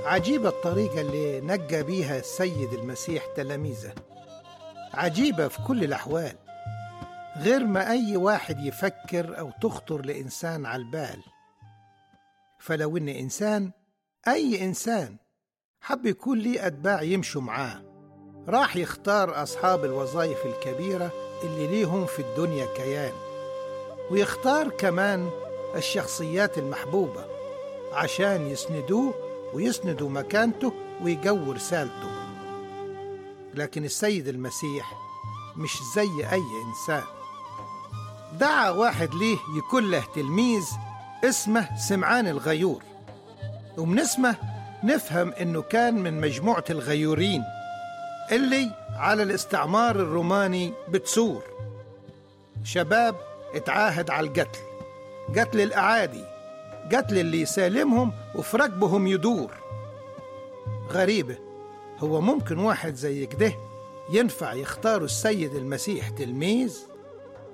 عجيبة الطريقة اللي نجى بيها السيد المسيح تلاميذه عجيبة في كل الأحوال غير ما أي واحد يفكر أو تخطر لإنسان على البال فلو إن إنسان أي إنسان حب يكون ليه أتباع يمشوا معاه راح يختار أصحاب الوظائف الكبيرة اللي ليهم في الدنيا كيان ويختار كمان الشخصيات المحبوبة عشان يسندوه ويسندوا مكانته ويجوا رسالته لكن السيد المسيح مش زي أي إنسان دعا واحد ليه يكون له تلميذ اسمه سمعان الغيور ومن اسمه نفهم انه كان من مجموعة الغيورين اللي على الاستعمار الروماني بتسور شباب اتعاهد على القتل قتل الأعادي قتل اللي يسالمهم وفي ركبهم يدور غريبة هو ممكن واحد زي كده ينفع يختاروا السيد المسيح تلميذ